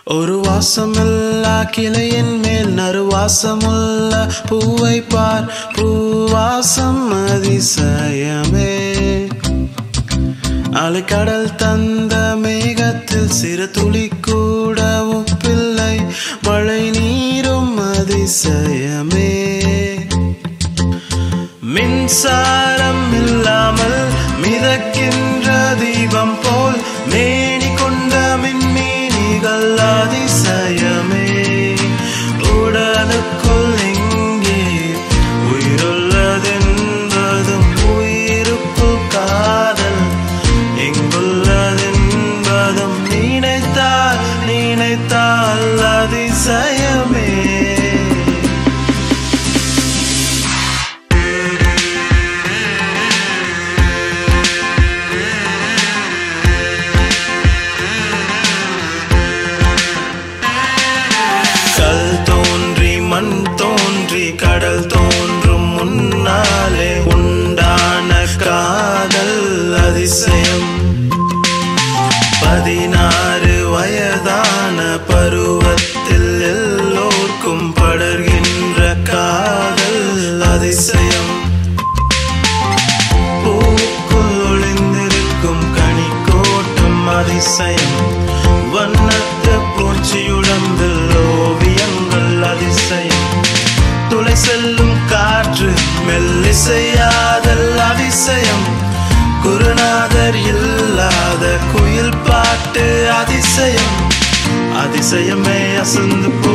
ஒரு வாசமில்லா கிளையின் மேல் நறுவாசமுள்ள பூவை பார் பூவாசம் அதிசயமே அலைக்கடல் தந்த மேகத்தில் சிறு துளி கூட உப்பில்லை மழை நீரும் அதிசயமே மின்சாரம் இல்லாமல் மிதக்கின்ற தீபம் போல் மேனி கொண்ட மின்மீனிகள் அதிசயமே உடலுக்குள் எங்கே உயிருள்ளதென்பதும் உயிருக்குள் காதல் எங்குள்ளதென்பதும் நினைத்தால் நினைத்தால் அதிசயமே கல் தோன்றி மண் தோன்றி கடல் தோன்றும் முன்னாலே உண்டான காதல் அதிசயம் பதினாறு வயதான பருவத்தில் எல்லோர்க்கும் படர்கின்ற காதல் அதிசயம் பூக்குள் ஒளிந்திருக்கும் கனி கோட்டம் அதிசயம் வண்ணத்து பூச்சியுடம்பில் ஓவியங்கள் அதிசயம் துளை செல்லும் காற்று மெல்லிசையாதல் அதிசயம் குருநாதர் இல்லாத குயில் பாட்டு அதிசயம் அதிசயமே அசந்து போ